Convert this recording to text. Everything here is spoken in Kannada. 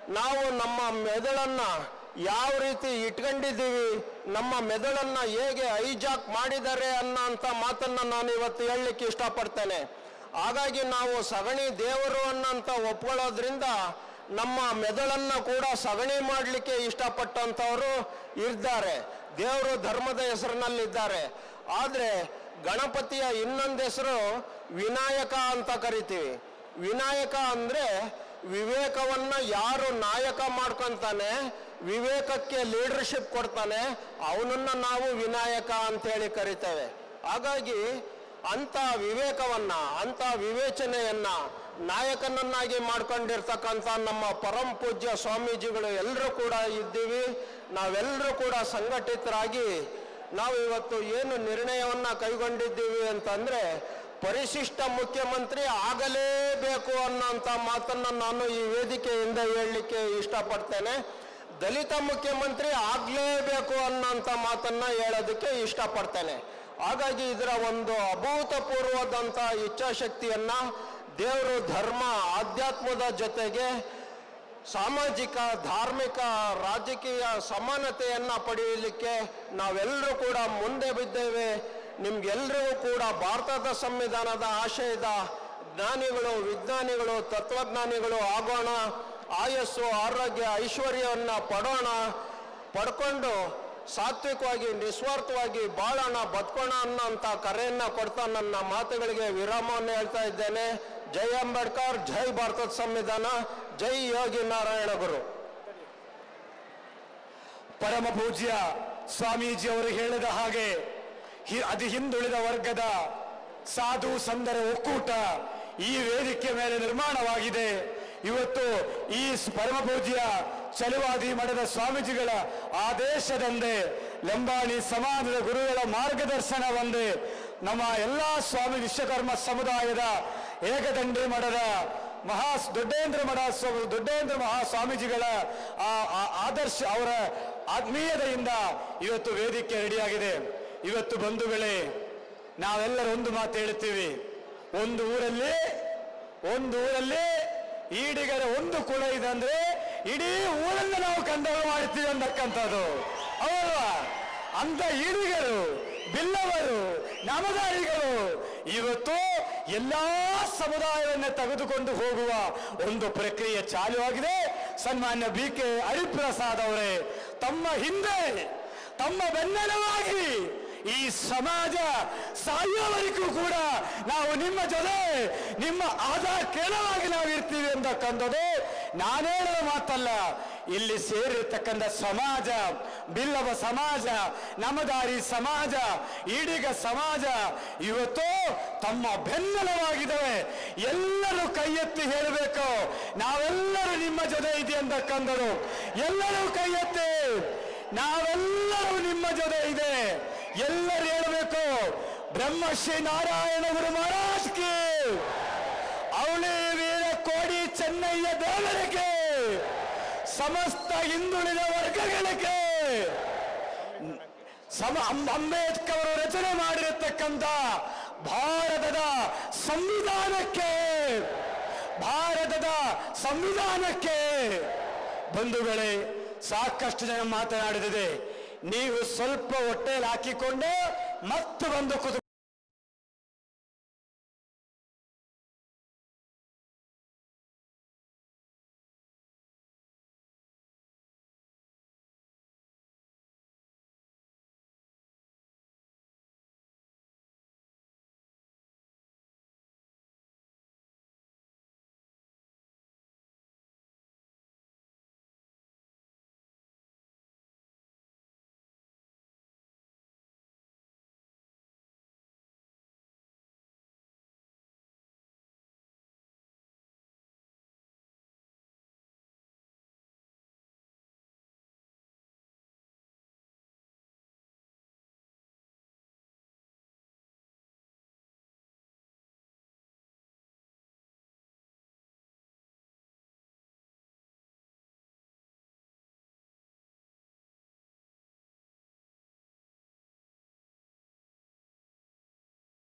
ನಾವು ನಮ್ಮ ಮೆದುಳನ್ನ ಯಾವ ರೀತಿ ಇಟ್ಕೊಂಡಿದ್ದೀವಿ ನಮ್ಮ ಮೆದುಳನ್ನ ಹೇಗೆ ಐಜಾಕ್ ಮಾಡಿದ್ದಾರೆ ಅನ್ನೋಂಥ ಮಾತನ್ನ ನಾನು ಇವತ್ತು ಹೇಳಲಿಕ್ಕೆ ಇಷ್ಟಪಡ್ತೇನೆ ಹಾಗಾಗಿ ನಾವು ಸಗಣಿ ದೇವರು ಅನ್ನೋಂಥ ಒಪ್ಕೊಳ್ಳೋದ್ರಿಂದ ನಮ್ಮ ಮೆದುಳನ್ನ ಕೂಡ ಸಗಣಿ ಮಾಡಲಿಕ್ಕೆ ಇಷ್ಟಪಟ್ಟಂಥವರು ಇದ್ದಾರೆ ದೇವರು ಧರ್ಮದ ಹೆಸರಿನಲ್ಲಿದ್ದಾರೆ ಆದರೆ ಗಣಪತಿಯ ಇನ್ನೊಂದು ಹೆಸರು ವಿನಾಯಕ ಅಂತ ಕರಿತೀವಿ ವಿನಾಯಕ ಅಂದರೆ ವಿವೇಕವನ್ನ ಯಾರು ನಾಯಕ ಮಾಡ್ಕೊಂತಾನೆ ವಿವೇಕಕ್ಕೆ ಲೀಡರ್ಶಿಪ್ ಕೊಡ್ತಾನೆ ಅವನನ್ನ ನಾವು ವಿನಾಯಕ ಅಂತೇಳಿ ಕರಿತೇವೆ ಹಾಗಾಗಿ ಅಂಥ ವಿವೇಕವನ್ನ ಅಂಥ ವಿವೇಚನೆಯನ್ನ ನಾಯಕನನ್ನಾಗಿ ಮಾಡ್ಕೊಂಡಿರ್ತಕ್ಕಂಥ ನಮ್ಮ ಪರಂ ಪೂಜ್ಯ ಸ್ವಾಮೀಜಿಗಳು ಎಲ್ಲರೂ ಕೂಡ ಇದ್ದೀವಿ ನಾವೆಲ್ಲರೂ ಕೂಡ ಸಂಘಟಿತರಾಗಿ ನಾವು ಇವತ್ತು ಏನು ನಿರ್ಣಯವನ್ನ ಕೈಗೊಂಡಿದ್ದೀವಿ ಅಂತಂದ್ರೆ ಪರಿಶಿಷ್ಟ ಮುಖ್ಯಮಂತ್ರಿ ಆಗಲೇಬೇಕು ಅನ್ನೋಂಥ ಮಾತನ್ನ ನಾನು ಈ ವೇದಿಕೆಯಿಂದ ಹೇಳಲಿಕ್ಕೆ ಇಷ್ಟಪಡ್ತೇನೆ ದಲಿತ ಮುಖ್ಯಮಂತ್ರಿ ಆಗಲೇಬೇಕು ಅನ್ನೋಂಥ ಮಾತನ್ನ ಹೇಳೋದಕ್ಕೆ ಇಷ್ಟಪಡ್ತೇನೆ ಹಾಗಾಗಿ ಇದರ ಒಂದು ಅಭೂತಪೂರ್ವದಂಥ ಇಚ್ಛಾಶಕ್ತಿಯನ್ನ ದೇವರು ಧರ್ಮ ಆಧ್ಯಾತ್ಮದ ಜೊತೆಗೆ ಸಾಮಾಜಿಕ ಧಾರ್ಮಿಕ ರಾಜಕೀಯ ಸಮಾನತೆಯನ್ನ ಪಡೆಯಲಿಕ್ಕೆ ನಾವೆಲ್ಲರೂ ಕೂಡ ಮುಂದೆ ಬಿದ್ದೇವೆ ನಿಮ್ಗೆಲ್ರಿಗೂ ಕೂಡ ಭಾರತದ ಸಂವಿಧಾನದ ಆಶಯದ ಜ್ಞಾನಿಗಳು ವಿಜ್ಞಾನಿಗಳು ತತ್ವಜ್ಞಾನಿಗಳು ಆಗೋಣ ಆಯಸ್ಸು ಆರೋಗ್ಯ ಐಶ್ವರ್ಯವನ್ನು ಪಡೋಣ ಪಡ್ಕೊಂಡು ಸಾತ್ವಿಕವಾಗಿ ನಿಸ್ವಾರ್ಥವಾಗಿ ಬಾಳೋಣ ಬದುಕೋಣ ಅನ್ನೋಂಥ ಕರೆಯನ್ನ ಕೊಡ್ತಾ ನನ್ನ ಮಾತುಗಳಿಗೆ ವಿರಾಮವನ್ನು ಹೇಳ್ತಾ ಇದ್ದೇನೆ ಜೈ ಅಂಬೇಡ್ಕರ್ ಜೈ ಭಾರತದ ಸಂವಿಧಾನ ಜೈ ಯೋಗಿ ನಾರಾಯಣ ಗುರು ಪರಮ ಪೂಜ್ಯ ಸ್ವಾಮೀಜಿ ಅವರು ಹೇಳಿದ ಹಾಗೆ ಹಿ- ಅತಿ ಹಿಂದುಳಿದ ವರ್ಗದ ಸಾಧು ಸಂದರ ಒಕ್ಕೂಟ ಈ ವೇದಿಕೆ ಮೇಲೆ ನಿರ್ಮಾಣವಾಗಿದೆ ಇವತ್ತು ಈ ಸ್- ಪರಮ ಪೂಜ್ಯ ಚಲುವಾದಿ ಮಠದ ಸ್ವಾಮೀಜಿಗಳ ಆದೇಶದಂದೆ ಲಂಬಾಣಿ ಸಮಾಜದ ಗುರುಗಳ ಮಾರ್ಗದರ್ಶನ ಒಂದೇ ನಮ್ಮ ಎಲ್ಲಾ ಸ್ವಾಮಿ ವಿಶ್ವಕರ್ಮ ಸಮುದಾಯದ ಏಕದಂಡಿ ಮಠದ ಮಹಾ ದೊಡ್ಡೇಂದ್ರ ಮಠ ಸ್ವ- ದೊಡ್ಡೇಂದ್ರ ಮಹಾ ಸ್ವಾಮೀಜಿಗಳ ಆ ಆ- ಆದರ್ಶ ಅವರ ಆತ್ಮೀಯತೆಯಿಂದ ಇವತ್ತು ವೇದಿಕೆ ರೆಡಿಯಾಗಿದೆ ಇವತ್ತು ಬಂಧುಗಳೇ ನಾವೆಲ್ಲರೂ ಒಂದು ಮಾತು ಹೇಳುತ್ತೀವಿ ಒಂದು ಊರಲ್ಲಿ ಒಂದು ಊರಲ್ಲಿ ಈಡಿಗರ ಒಂದು ಕುಳ ಇದೆ ಅಂದ್ರೆ ಇಡೀ ಊರನ್ನು ನಾವು ಕಂದವ ಮಾಡ್ತೀವಿ ಅಂತಕ್ಕಂಥದ್ದು ಅವಲ್ವಾ ಅಂತ ಈಡಿಗರು ಬಿಲ್ಲವರು ನಾಮಧಾರಿಗಳು ಇವತ್ತು ಎಲ್ಲಾ ಸಮುದಾಯವನ್ನು ತೆಗೆದುಕೊಂಡು ಹೋಗುವ ಒಂದು ಪ್ರಕ್ರಿಯೆ ಚಾಲುವಾಗಿದೆ ಸನ್ಮಾನ್ಯ ಬಿ ಕೆ ಹರಿಪ್ರಸಾದ್ ಅವರೇ ತಮ್ಮ ಹಿಂದೆ ತಮ್ಮ ಬೆನ್ನೆಲುವಾಗಿ ಈ ಸಮಾಜ ಸಾಯುವವರೆಗೂ ಕೂಡ ನಾವು ನಿಮ್ಮ ಜೊತೆ ನಿಮ್ಮ ಆಧಾರ ಕೇಳವಾಗಿ ನಾವು ಇರ್ತೀವಿ ಅಂತಕ್ಕಂಥದ್ದು ನಾನೇಳುವ ಮಾತಲ್ಲ ಇಲ್ಲಿ ಸೇರಿರ್ತಕ್ಕಂಥ ಸಮಾಜ ಬಿಲ್ಲವ ಸಮಾಜ ನಮದಾರಿ ಸಮಾಜ ಈಡಿಗ ಸಮಾಜ ಇವತ್ತು ತಮ್ಮ ಬೆನ್ನೆಲುವಾಗಿದ್ದಾವೆ ಎಲ್ಲರೂ ಕೈ ಎತ್ತಿ ಹೇಳಬೇಕು ನಾವೆಲ್ಲರೂ ನಿಮ್ಮ ಜೊತೆ ಇದೆ ಅಂತಕ್ಕಂಥದ್ದು ಎಲ್ಲರೂ ಕೈ ಎತ್ತಿ ನಾವೆಲ್ಲರೂ ನಿಮ್ಮ ಜೊತೆ ಇದೆ ಎಲ್ಲರೂ ಹೇಳಬೇಕು ಬ್ರಹ್ಮಶ್ರೀ ನಾರಾಯಣ ಗುರು ಮಹಾರಾಜ್ ಕಿ ಅವಳಿ ವೀರ ಕೋಡಿ ಚೆನ್ನಯ್ಯ ದೇವರಿಗೆ ಸಮಸ್ತ ಹಿಂದುಳಿದ ವರ್ಗಗಳಿಗೆ ಸಮ ಅಂ- ಅಂಬೇಡ್ಕರ್ ಅವರು ರಚನೆ ಮಾಡಿರತಕ್ಕಂಥ ಭಾರತದ ಸಂವಿಧಾನಕ್ಕೆ ಭಾರತದ ಸಂವಿಧಾನಕ್ಕೆ ಬಂಧುಗಳೇ ಸಾಕಷ್ಟು ಜನ ಮಾತನಾಡಿದಿದೆ ನೀವು ಸ್ವಲ್ಪ ಹೊಟ್ಟೆಯಲ್ಲಿ ಹಾಕಿಕೊಂಡು ಮತ್ತೆ ಬಂದು ಕುತು